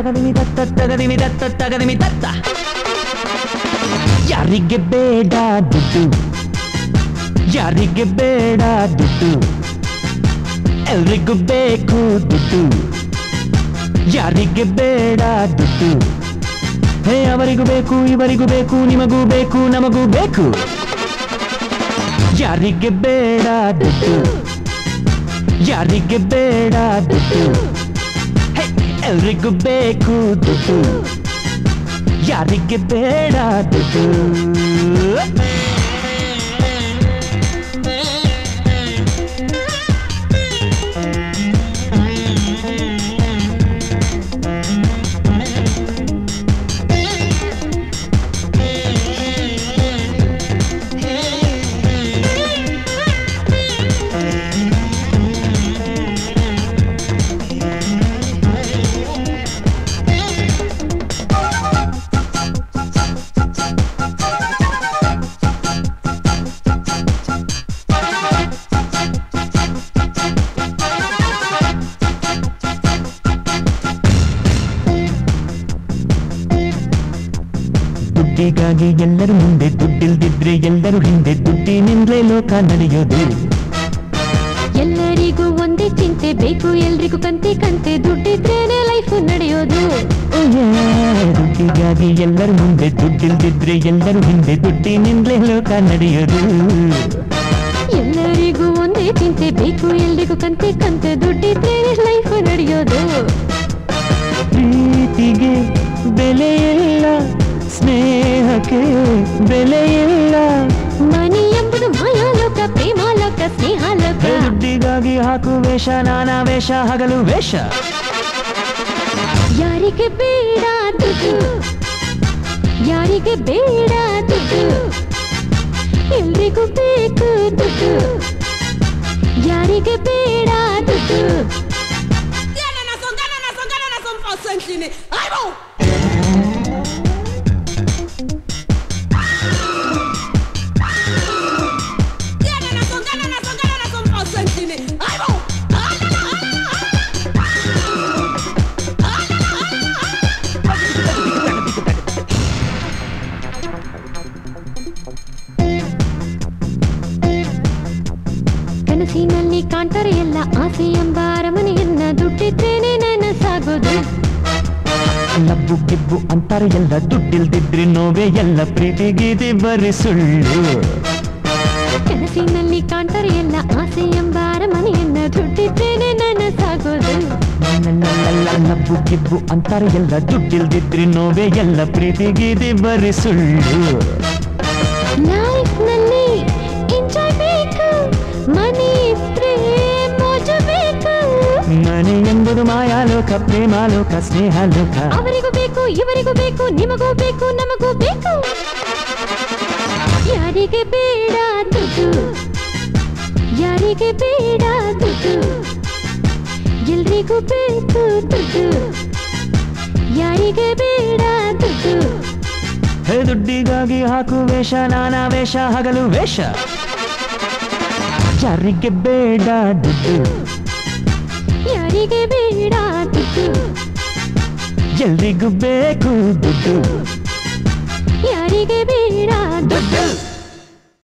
ತಗದಿಮಿ ತತ್ತ ತಗದಿಮಿ ತತ್ತ ತಗದಿಮಿ ತತ್ತ ಯಾರಿಗೆ ಬೇಡ ದುಡ್ಡು ಯಾರಿಗೆ ಬೇಡ ದುಡ್ಡು ಎಲ್ರಿಗೂ ಬೇಕು ದುಡ್ಡು ಯಾರಿಗೆ ಬೇಡ ದುಡ್ಡು ಹೇ ಅವರಿಗೂ ಬೇಕು ಇವರಿಗೂ ಬೇಕು ನಿಮಗೂ ಬೇಕು ನಮಗೂ ಬೇಕು ಯಾರಿಗೆ ಬೇಡ ದುಡ್ಡು ಯಾರಿಗೆ ಬೇಡ ದುಡ್ಡು ಹೇ, ಎಲ್ರಿಗೂ ಬೇಕು ದುಡ್ಡು ಯಾರಿಗೆ ಬೇಡ ದುಡ್ಡು ದುಡ್ಡಿಗಾಗಿ ಎಲ್ಲರೂ ಮುಂದೆ ದುಡ್ಡಿಲ್ದಿದ್ರೆ ಎಲ್ಲರೂ ಹಿಂದೆ ದುಡ್ಡಿನಿಂದಲೇ ಲೋಕ ನಡೆಯೋದು ಎಲ್ಲರಿಗೂ ಒಂದೇ ಚಿಂತೆ ಬೇಕು ಎಲ್ರಿಗೂ ಕಂತೆ ಕಂತೆ ದುಡ್ಡಿದ್ರೇನೆ ಲೈಫ್ ನಡೆಯೋದು ಓ ಯೇ, ದುಡ್ಡಿಗಾಗಿ ಎಲ್ಲರೂ ಮುಂದೆ ದುಡ್ಡಿಲ್ದಿದ್ರೆ ಎಲ್ಲರೂ ಹಿಂದೆ ದುಡ್ಡಿನಿಂದಲೇ ಲೋಕ ನಡೆಯೋದು ಎಲ್ಲರಿಗೂ ಒಂದೇ ಚಿಂತೆ ಬೇಕು ಎಲ್ರಿಗೂ ಕಂತೆ ಕಂತೆ ದುಡ್ಡಿದ್ರೇನೆ ಲೈಫ್ ನಡೆಯೋದು ಪ್ರೀತಿಗೆ ಬೆಲೆ ಇಲ್ಲ ಸ್ನೇಹಕ್ಕೆ ಬೆಲೆ ಇಲ್ಲ ಮನಿ ಎಂಬುದು ಮಾಯಾಲೋಕ ಪ್ರೇಮಾಲೋಕ ಸ್ನೇಹಾಲೋಕ ದುಡ್ಡಿಗಾಗಿ ಹಾಕು ವೇಷ ನಾನಾ ವೇಷ ಹಗಲು ವೇಷ ಯಾರಿಗೆ ಬೇಡ ದುಡ್ಡು ಯಾರಿಗೆ ಬೇಡ ದುಡ್ಡು ಎಲ್ರಿಗೂ ಬೇಕು ದುಡ್ಡು ಯಾರಿಗೆ ಬೇಡ ದುಡ್ಡು Tiene razón, gana razón, gana razón, Fausentini. ¡Ay, bo! Tiene razón, gana razón, gana razón, Fausentini. ¡Ay, bo! ¡Ay, la, la, ay, la, ay, la! ¡Ay, la, la, ay, la, ay, la! ಕನಸಿನಲ್ಲಿ ಕಾಣ್ತಾರೆ ಎಲ್ಲ ಆಸೆ ಎಂಬ ಅರಮನೆಯನ್ನ ದುಡ್ಡಿದ್ರೇನೆ ನನಸಾಗೋದು ಲಬ್ಬು ಗಿಬ್ಬು ಅಂತಾರೆ ಎಲ್ಲ ದುಡ್ಡಿಲ್ದಿದ್ರೆ ನೋವೇ ಎಲ್ಲ ಪ್ರೀತಿಗೀತಿ ಬರೀ ಸುಳ್ಳು ಕನಸಿನಲ್ಲಿ ಕಾಣ್ತಾರೆ ಎಲ್ಲ ಆಸೆ ಎಂಬ ಅರಮನೆಯನ್ನ ದುಡ್ಡಿದ್ರೇನೆ ನನಸಾಗೋದು ಲಲ್ಲಲ್ಲಲ್ಲ, ಲಬ್ಬು ಗಿಬ್ಬು ಅಂತಾರೆ ಎಲ್ಲ ದುಡ್ಡಿಲ್ದಿದ್ರೆ ನೋವೇ ಎಲ್ಲ ಪ್ರೀತಿಗೀತಿ ಬರೀ ಸುಳ್ಳು ಲೈಫ್ ನಲ್ಲಿ ಎಂಜಾಯ್ ಬೇಕು ಮನಿ ಇದ್ರೆ ಮೋಜು ಬೇಕು ಮನೆ ಎಂಬುದು ಮಾಯಾಲೋಕ ಪ್ರೇಮಾಲೋಕ ಸ್ನೇಹಾಲೋಕ ಅವರಿಗೂ ಬೇಕು ಇವರಿಗೂ ಬೇಕು ನಿಮಗೂ ಬೇಕು ನಮಗೂ ಬೇಕು ಯಾರಿಗೆ ಬೇಡ ದುಡ್ಡು ಯಾರಿಗೆ ಬೇಡ ದುಡ್ಡು ಎಲ್ರಿಗೂ ಬೇಕು ದುಡ್ಡು ಯಾರಿಗೆ ಬೇಡ ದುಡ್ಡು ಹೇ ದುಡ್ಡಿಗಾಗಿ ಹಾಕು ವೇಷ ನಾನಾ ವೇಷ ಹಗಲು ವೇಷ ಯಾರಿಗೆ ಬೇಡ ದುಡ್ಡು ಯಾರಿಗೆ ಬೇಡ ದುಡ್ಡು ಎಲ್ರಿಗೂ ಬೇಕು ದುಡ್ಡು ಯಾರಿಗೆ ಬೇಡ ದುಡ್ಡು